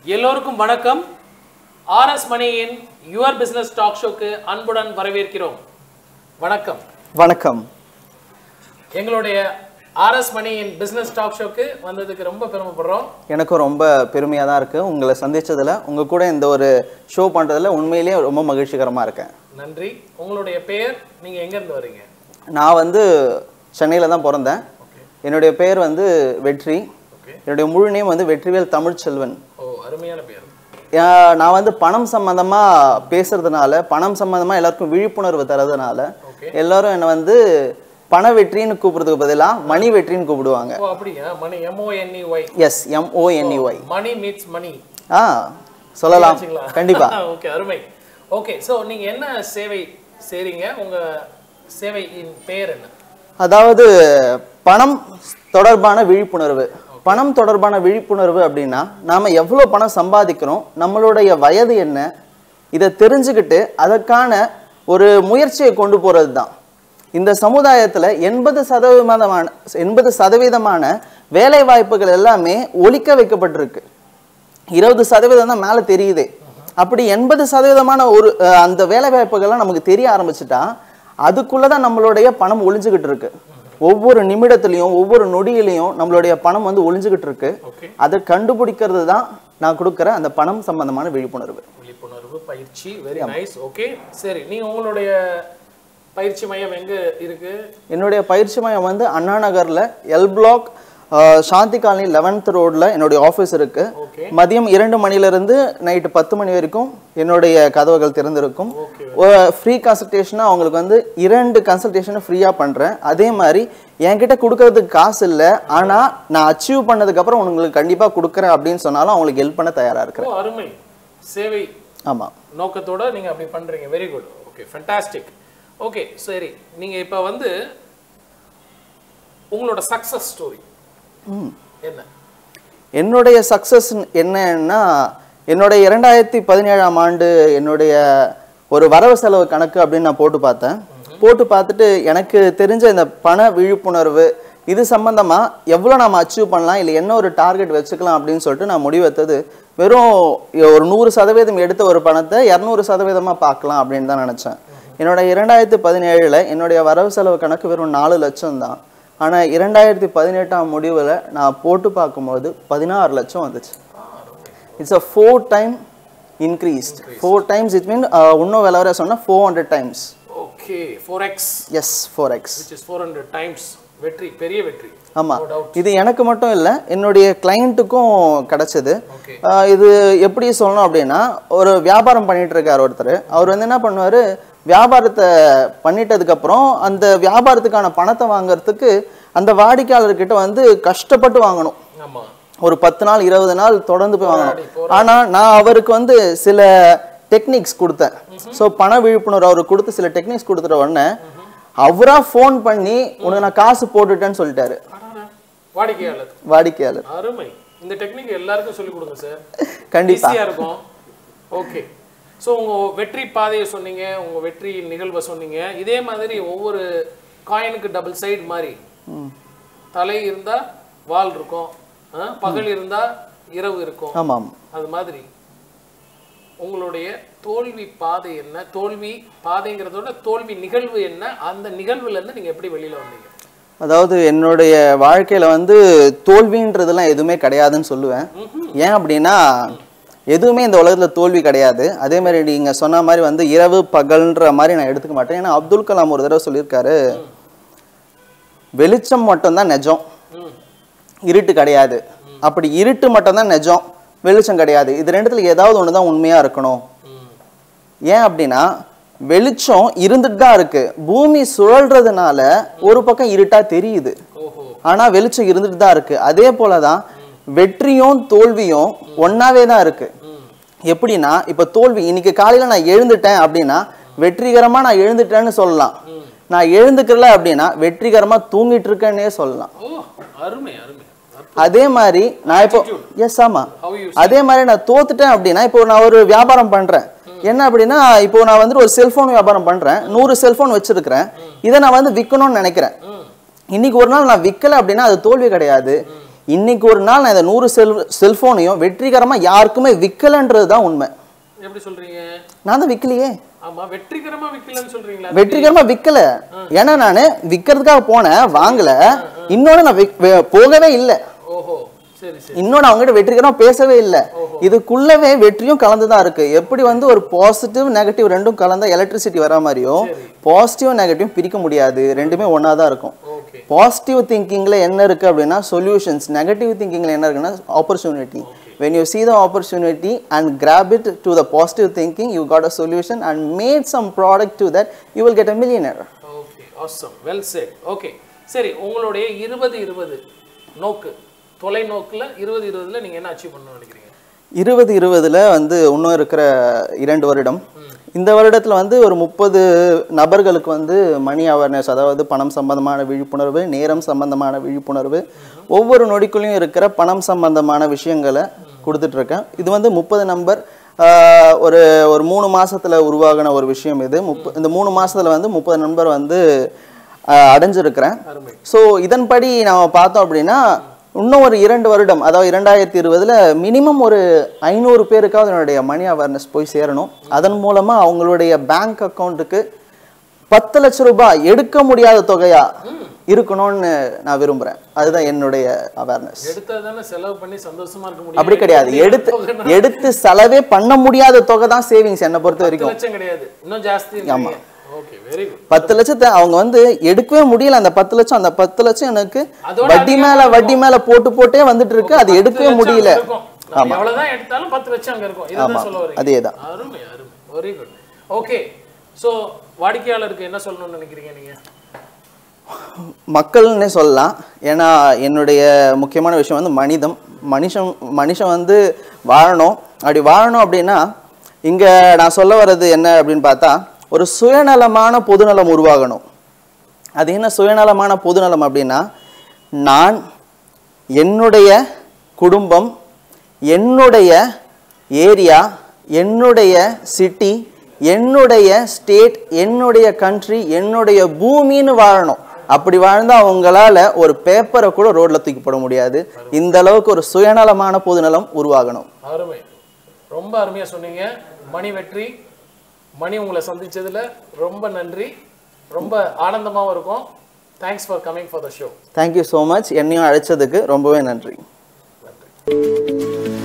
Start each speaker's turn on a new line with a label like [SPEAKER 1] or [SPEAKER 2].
[SPEAKER 1] எல்லோருக்கும் வணக்கம் ஆர்எஸ் மணியின் யுவர் பிசினஸ் டாக் ஷோக்கு அன்புடன் வரவேற்கிறோம் வணக்கம்
[SPEAKER 2] வணக்கம்
[SPEAKER 1] எங்களுடைய ஆர்எஸ் மணியின் பிசினஸ் டாக் ஷோக்கு வந்ததுக்கு ரொம்ப பெருமைப்படுறோம்
[SPEAKER 2] எனக்கும் ரொம்ப பெருமையாக தான் இருக்குது உங்களை சந்திச்சதுல உங்கள் கூட இந்த ஒரு ஷோ பண்ணுறதுல உண்மையிலேயே ரொம்ப மகிழ்ச்சிகரமாக இருக்கேன்
[SPEAKER 1] நன்றி உங்களுடைய பெயர் நீங்க எங்க இருந்து வரீங்க
[SPEAKER 2] நான் வந்து சென்னையில் தான் பிறந்தேன் என்னுடைய பெயர் வந்து வெற்றி
[SPEAKER 1] ஓகே
[SPEAKER 2] என்னுடைய முழு நேம் வந்து வெற்றிவேல் தமிழ்ச்செல்வன்
[SPEAKER 1] ஓ அருமையான பெயர்
[SPEAKER 2] ஆஹ் நான் வந்து பணம் சம்மந்தமாக பேசுறதுனால பணம் சம்மந்தமாக எல்லாருக்கும் விழிப்புணர்வு தரதுனால
[SPEAKER 1] ஓகே
[SPEAKER 2] எல்லாரும் என்னை வந்து பண வெற்றின்னு கூப்பிடுறதுக்கு பதிலாக மணி வெற்றின்னு கூப்பிடுவாங்க
[SPEAKER 1] ஓ அப்படியா money M O N E Y
[SPEAKER 2] S M O N E Y
[SPEAKER 1] money meets money
[SPEAKER 2] ஆ சொல்லலாம் கண்டிப்பா
[SPEAKER 1] ஓகே அருமை ஓகே சோ நீங்க என்ன சேவை செய்றீங்க உங்க சேவையின் பெயர் என்ன
[SPEAKER 2] அதாவது பணம் தொடர்பான விழிப்புணர்வு பணம் தொடர்பான விழிப்புணர்வு அப்படின்னா நாம எவ்வளோ பணம் சம்பாதிக்கிறோம் நம்மளுடைய வயது என்ன இதை தெரிஞ்சுக்கிட்டு அதற்கான ஒரு முயற்சியை கொண்டு போறது தான் இந்த சமுதாயத்துல எண்பது சதவீதமான எண்பது சதவீதமான வேலை வாய்ப்புகள் எல்லாமே ஒழிக்க வைக்கப்பட்டிருக்கு இருபது சதவீதம் தான் மேலே தெரியுதே அப்படி எண்பது சதவீதமான ஒரு அஹ், அந்த வேலை வாய்ப்புகள்லாம் நமக்கு தெரிய ஆரம்பிச்சிட்டா அதுக்குள்ள தான் நம்மளுடைய பணம் ஒளிஞ்சுக்கிட்டு இருக்கு ஒவ்வொரு நிமிடத்துலையும் ஒவ்வொரு நொடியிலையும் நம்மளுடைய பணம் வந்து ஒளிஞ்சுக்கிட்டு இருக்கு
[SPEAKER 1] ஓகே
[SPEAKER 2] அதை கண்டுபிடிக்கிறது தான் நான் கொடுக்குற அந்த பணம் சம்பந்தமான விழிப்புணர்வு
[SPEAKER 1] விழிப்புணர்வு பயிற்சி வெரி நைஸ் ஓகே சரி நீங்க உங்களுடைய பயிற்சி மையம் எங்க இருக்கு
[SPEAKER 2] என்னுடைய பயிற்சி மையம் வந்து அண்ணா நகர்ல L block Shanti colony eleventh ரோட்ல என்னுடைய ஆஃபீஸ் இருக்கு
[SPEAKER 1] ஓகே
[SPEAKER 2] மதியம் இரண்டு மணிலிருந்து நைட்டு பத்து மணி வரைக்கும் என்னுடைய கதவுகள் திறந்திருக்கும்
[SPEAKER 1] ஓகே
[SPEAKER 2] ஃப்ரீ கன்சல்டேஷனாக அவங்களுக்கு வந்து இரண்டு கன்சல்டேஷனை ஃப்ரீயாக பண்ணுறேன் அதே மாதிரி என்கிட்ட கொடுக்கறதுக்கு காசு இல்லை ஆனால் நான் அச்சீவ் பண்ணதுக்கப்புறம் உங்களுக்கு கண்டிப்பாக கொடுக்குறேன் அப்படின்னு சொன்னாலும் அவங்களுக்கு ஹெல்ப் பண்ண தயாராக
[SPEAKER 1] ஓ
[SPEAKER 2] இருக்கிறேன்
[SPEAKER 1] அருமை சேவை
[SPEAKER 2] ஆமாம்
[SPEAKER 1] நோக்கத்தோட நீங்க அப்படி பண்றீங்க very good okay fantastic okay சரி நீங்க இப்ப வந்து உங்களோட சக்சஸ் ஸ்டோரி என்ன
[SPEAKER 2] என்னுடைய சக்ஸஸ் என்னன்னா என்னுடைய இரண்டாயிரத்தி பதினேழாம் ஆண்டு என்னுடைய ஒரு வரவு செலவு கணக்கு அப்படின்னு நான் போட்டு பார்த்தேன் போட்டு பார்த்துட்டு எனக்கு தெரிஞ்ச இந்த பண விழிப்புணர்வு இது சம்பந்தமா எவ்வளோ நம்ம அச்சீவ் பண்ணலாம் இல்லை என்ன ஒரு டார்கெட் வச்சுக்கலாம் அப்படின்னு சொல்லிட்டு நான் முடிவெடுத்தது வெறும் ஒரு நூறு சதவீதம் எடுத்த ஒரு பணத்தை இரநூறு சதவீதமாக பார்க்கலாம் அப்படின்னு தான் நினச்சேன் என்னோட இரண்டாயிரத்தி பதினேழில் என்னுடைய வரவு செலவு கணக்கு வெறும் நாலு லட்சம் தான் ஆனால் இரண்டாயிரத்தி பதினெட்டாம் முடிவில் நான் போட்டு பார்க்கும்போது பதினாறு லட்சம் வந்துச்சு it's a four time increased four times it mean இன்னும் விளவர சொன்னால் four hundred times
[SPEAKER 1] okay four X
[SPEAKER 2] yes four X
[SPEAKER 1] which is four hundred times வெற்றி பெரிய வெற்றி
[SPEAKER 2] ஆமாம்
[SPEAKER 1] No doubt.
[SPEAKER 2] இது எனக்கு மட்டும் இல்லை என்னுடைய கிளைண்ட்டுக்கும் கிடைச்சது
[SPEAKER 1] ஓகே
[SPEAKER 2] ஆஹ் இது எப்படி சொல்லணும் அப்படின்னா ஒரு வியாபாரம் பண்ணிட்டு இருக்கார் ஒருத்தர் அவர் வந்து என்ன பண்ணுவார் வியாபாரத்தை பண்ணிட்டதுக்கப்புறம் அந்த வியாபாரத்துக்கான பணத்தை வாங்குறதுக்கு அந்த வாடிக்கையாளர்கிட்ட வந்து கஷ்டப்பட்டு வாங்கணும்
[SPEAKER 1] ஆமா
[SPEAKER 2] ஒரு பத்து நாள் இருபது நாள் தொடர்ந்து போய் வாங்கணும் ஆனா நான் அவருக்கு வந்து சில டெக்னிக்ஸ் கொடுத்தேன் ஸோ பண விழிப்புணர்வு அவருக்கு கொடுத்து சில டெக்னிக்ஸ் கொடுத்துட்ட உடனே அவரா ஃபோன் பண்ணி உனக்கு நான் காசு போட்டுட்டேன்னு சொல்லிட்டாரு
[SPEAKER 1] அடாடா. வாடிக்கையாளர்
[SPEAKER 2] வாடிக்கையாளர்
[SPEAKER 1] அருமை இந்த டெக்னிக் எல்லாருக்கும் சொல்லி கொடுங்க சார்
[SPEAKER 2] கண்டிப்பா
[SPEAKER 1] ஈஸியா இருக்கும் ஓகே ஸோ உங்க வெற்றி பாதையை சொன்னீங்க உங்க வெற்றி நிகழ்வை சொன்னீங்க இதே மாதிரி ஒவ்வொரு காயினுக்கு டபுள் சைடு மாதிரி தலை இருந்தா வால் இருக்கும் ஆ, பகல் இருந்தா இரவு இருக்கும்
[SPEAKER 2] ஆமாம்
[SPEAKER 1] அது மாதிரி உங்களுடைய தோல்வி பாதை என்ன தோல்வி பாதைங்கிறத விட தோல்வி நிகழ்வு என்ன அந்த நிகழ்வுல இருந்து நீங்க எப்படி வெளியில வந்தீங்க
[SPEAKER 2] அதாவது என்னுடைய வாழ்க்கையில வந்து தோல்வின்றதெல்லாம் எதுவுமே கிடையாதுன்னு சொல்லுவேன் ஏன் அப்படின்னா எதுவுமே இந்த உலகத்துல தோல்வி கிடையாது அதே மாதிரி நீங்க சொன்ன மாதிரி வந்து இரவு பகல்ன்ற மாதிரி நான் எடுத்துக்க மாட்டேன் ஏன்னா அப்துல் கலாம் ஒரு தடவை சொல்லியிருக்காரு வெளிச்சம் மட்டும்தான் நிஜம்
[SPEAKER 1] ம்
[SPEAKER 2] இருட்டு கிடையாது அப்படி இருட்டு மட்டும்தான் நிஜம் வெளிச்சம் கிடையாது இது ரெண்டுத்துல ஏதாவது ஒன்று தான் உண்மையா இருக்கணும்
[SPEAKER 1] ம்
[SPEAKER 2] ஏன் அப்படின்னா வெளிச்சம் இருந்துட்டு தான் இருக்கு பூமி சுழல்றதுனால ஒரு பக்கம் இருட்டா தெரியுது
[SPEAKER 1] ஓஹோ
[SPEAKER 2] ஆனா வெளிச்சம் இருந்துட்டு தான் இருக்கு அதே போலதான் வெற்றியும் தோல்வியும் ஒன்னாவே தான் இருக்கு
[SPEAKER 1] ம்
[SPEAKER 2] எப்படின்னா இப்ப தோல்வி இன்னைக்கு காலையில நான் எழுந்துட்டேன் அப்படின்னா வெற்றிகரமா நான் எழுந்துட்டேன்னு சொல்லலாம் நான் எழுந்துக்கல அப்படின்னா வெற்றிகரமா தூங்கிட்டு இருக்கேன்னே சொல்லலாம்
[SPEAKER 1] ஓ அருமை அருமை
[SPEAKER 2] அதே மாதிரி நான் இப்போ எஸ் ஆமா
[SPEAKER 1] ஹவ் யூ
[SPEAKER 2] அதே மாதிரி நான் தோத்துட்டேன் அப்படின்னா இப்போ நான் ஒரு வியாபாரம் பண்றேன் என்ன அப்படின்னா இப்போ நான் வந்துட்டு ஒரு செல்போன் வியாபாரம் பண்றேன் நூறு செல்போன் வச்சிருக்கிறேன் இதை நான் வந்து விற்கணும்னு நினைக்கிறேன்
[SPEAKER 1] ம்
[SPEAKER 2] இன்னைக்கு ஒரு நாள் நான் விற்கல அப்படின்னா அது தோல்வி கிடையாது இன்னைக்கு ஒரு நாள் நான் இந்த நூறு செல் செல்ஃபோனையும் வெற்றிகரமா யாருக்குமே விற்கலன்றது தான் உண்மை
[SPEAKER 1] எப்படி சொல்றீங்க
[SPEAKER 2] நான் தான் விற்கலையே
[SPEAKER 1] ஆமா வெற்றிகரமா விக்கலன்னு சொல்றீங்களா
[SPEAKER 2] வெற்றிகரமா விற்கல ஏன்னா நான் விற்கிறதுக்காக போனேன் வாங்கல இன்னொன்னு நான் விக்- வே- போகவே இல்லை
[SPEAKER 1] ஓஹோ சரி சரி
[SPEAKER 2] இன்னொன்று அவங்ககிட்ட வெற்றிகரமா பேசவே இல்லை இதுக்குள்ளவே வெற்றியும் கலந்து தான் இருக்கு எப்படி வந்து ஒரு பாசிட்டிவ் நெகட்டிவ் ரெண்டும் கலந்தா எலக்ட்ரிசிட்டி வர மாதிரியும் பாசிட்டிவ் நெகட்டிவ் பிரிக்க முடியாது ரெண்டுமே ஒண்ணா தான் இருக்கும்
[SPEAKER 1] ஓகே
[SPEAKER 2] பாசிட்டிவ் திங்கிங்ல என்ன இருக்கு அப்படின்னா சொல்யூஷன்ஸ் நெகட்டிவ் திங்கிங்ல என்ன இருக்குன்னா opportunity when you see the opportunity and grab it to the positive thinking you got a solution and made some product to that you will get a millionaire
[SPEAKER 1] okay awesome well said okay சரி உங்களுடைய இருபது இருபது நோக்கு தொலைநோக்குல இருபது இருபதுல நீங்க என்ன achieve பண்ணணும்னு நினைக்கிறீங்க
[SPEAKER 2] இருபது இருபதுல வந்து இன்னும் இருக்கிற இரண்டு வருடம் இந்த வருடத்துல வந்து ஒரு முப்பது நபர்களுக்கு வந்து மணி அவேர்னஸ் அதாவது பணம் சம்பந்தமான விழிப்புணர்வு நேரம் சம்பந்தமான விழிப்புணர்வு ஒவ்வொரு நொடிக்குள்ளேயும் இருக்கிற பணம் சம்பந்தமான விஷயங்களை கொடுத்துட்டு இருக்கேன் இது வந்து முப்பது நம்பர் ஆஹ், ஒரு ஒரு மூணு மாசத்துல உருவாகின ஒரு விஷயம் இது முப்ப இந்த மூணு மாசத்துல வந்து முப்பது நம்பர் வந்து ஆஹ், அடைஞ்சிருக்கிறேன்
[SPEAKER 1] அருமை
[SPEAKER 2] ஸோ இதன்படி நம்ம பார்த்தோம் அப்படின்னா இன்னும் ஒரு இரண்டு வருடம் அதாவது இரண்டாயிரத்தி இருபதுல மினிமம் ஒரு ஐநூறு பேருக்காவது என்னுடைய மணி அவேர்னஸ் போய் சேரணும் அதன் மூலமா அவங்களுடைய பேங்க் அக்கௌண்ட்டுக்கு பத்து லட்சம் ரூபாய் எடுக்க முடியாத தொகையா இருக்கணும்னு நான் விரும்புறேன் அதுதான் என்னுடைய அவேர்னஸ்
[SPEAKER 1] எடுத்தா தானே செலவு பண்ணி சந்தோஷமா இருக்க முடியும்
[SPEAKER 2] அப்படி கிடையாது எடுத்து எடுத்து செலவே பண்ண முடியாத தொகை தான் சேவிங்ஸ் என்னை பொறுத்த
[SPEAKER 1] பத்து
[SPEAKER 2] வரைக்கும்
[SPEAKER 1] லட்சம் கிடையாது இன்னும் ஜாஸ்தி ஓகே வெரி குட்
[SPEAKER 2] பத்து லட்சத்தை அவங்க வந்து எடுக்கவே முடியல அந்த பத்து லட்சம் அந்த பத்து லட்சம் எனக்கு
[SPEAKER 1] அதோட
[SPEAKER 2] வட்டி மேல வட்டி மேல போட்டு போட்டே வந்துட்டு இருக்கு அது எடுக்கவே முடியல
[SPEAKER 1] நம்ம எவ்வளவுதான் எடுத்தாலும் பத்து லட்சம் அங்க இருக்கும் இதுதான் சொல்ல வரீங்க
[SPEAKER 2] அதேதான்
[SPEAKER 1] அருமை அருமை வெரி குட் ஓகே சோ வாடிக்கையாளருக்கு என்ன சொல்லணும்னு நினைக்கிறீங்க நீங்க
[SPEAKER 2] மக்கள்னே சொல்லலாம் ஏன்னா என்னுடைய முக்கியமான விஷயம் வந்து மனிதம் மனுஷன் மனுஷன் வந்து வாழணும் அப்படி வாழணும் அப்படின்னா இங்க நான் சொல்ல வர்றது என்ன அப்படின்னு பார்த்தா ஒரு சுயநலமான பொதுநலம் உருவாகணும் அது என்ன சுயநலமான பொதுநலம் அப்படின்னா நான் என்னுடைய குடும்பம் என்னுடைய ஏரியா என்னுடைய சிட்டி என்னுடைய ஸ்டேட் என்னுடைய கண்ட்ரி என்னுடைய பூமின்னு வாழணும் அப்படி வாழ்ந்தா அவங்களால ஒரு பேப்பரை கூட ரோட்ல தூக்கி போட முடியாது இந்த அளவுக்கு ஒரு சுயநலமான பொதுநலம் உருவாகணும்
[SPEAKER 1] அருமை ரொம்ப அருமையா சொன்னீங்க மணி வெற்றி மணி உங்களை சந்திச்சதுல ரொம்ப நன்றி ரொம்ப ஆனந்தமாவும் இருக்கும் thanks for coming for the show
[SPEAKER 2] thank you so much என்னையும் அழைச்சதுக்கு ரொம்பவே நன்றி
[SPEAKER 1] நன்றி